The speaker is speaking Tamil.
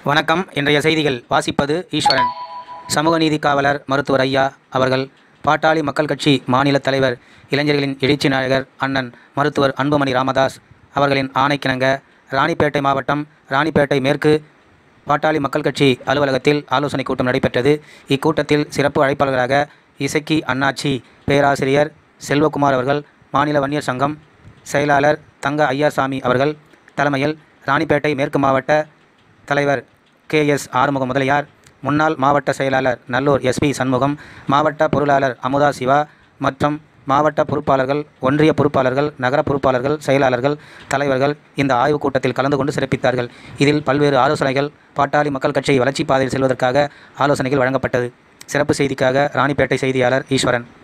வணக்கம் இன்றைய செய்திகள் வாசிப்பது ஈஸ்வரன் சமூக நீதி காவலர் மருத்துவர் ஐயா அவர்கள் பாட்டாளி மக்கள் கட்சி மாநில தலைவர் இளைஞர்களின் எழுச்சி நாயகர் அண்ணன் மருத்துவர் அன்புமணி ராமதாஸ் அவர்களின் ஆணைக்கிணங்க ராணிப்பேட்டை மாவட்டம் ராணிப்பேட்டை மேற்கு பாட்டாளி மக்கள் கட்சி அலுவலகத்தில் ஆலோசனை கூட்டம் நடைபெற்றது இக்கூட்டத்தில் சிறப்பு அழைப்பாளர்களாக இசக்கி அண்ணாச்சி பேராசிரியர் செல்வகுமார் அவர்கள் மாநில வன்னியர் சங்கம் செயலாளர் தங்க ஐயாசாமி அவர்கள் தலைமையில் ராணிப்பேட்டை மேற்கு மாவட்ட தலைவர் கே எஸ் ஆறுமுக முதலியார் முன்னாள் மாவட்ட செயலாளர் நல்லூர் எஸ்பி சண்முகம் மாவட்ட பொருளாளர் அமுதா சிவா மற்றும் மாவட்ட பொறுப்பாளர்கள் ஒன்றிய பொறுப்பாளர்கள் நகர பொறுப்பாளர்கள் செயலாளர்கள் தலைவர்கள் இந்த ஆய்வுக் கூட்டத்தில் கலந்து கொண்டு சிறப்பித்தார்கள் இதில் பல்வேறு ஆலோசனைகள் பாட்டாளி மக்கள் கட்சியை வளர்ச்சிப் பாதையில் செல்வதற்காக ஆலோசனைகள் வழங்கப்பட்டது சிறப்பு செய்திக்காக ராணிப்பேட்டை செய்தியாளர் ஈஸ்வரன்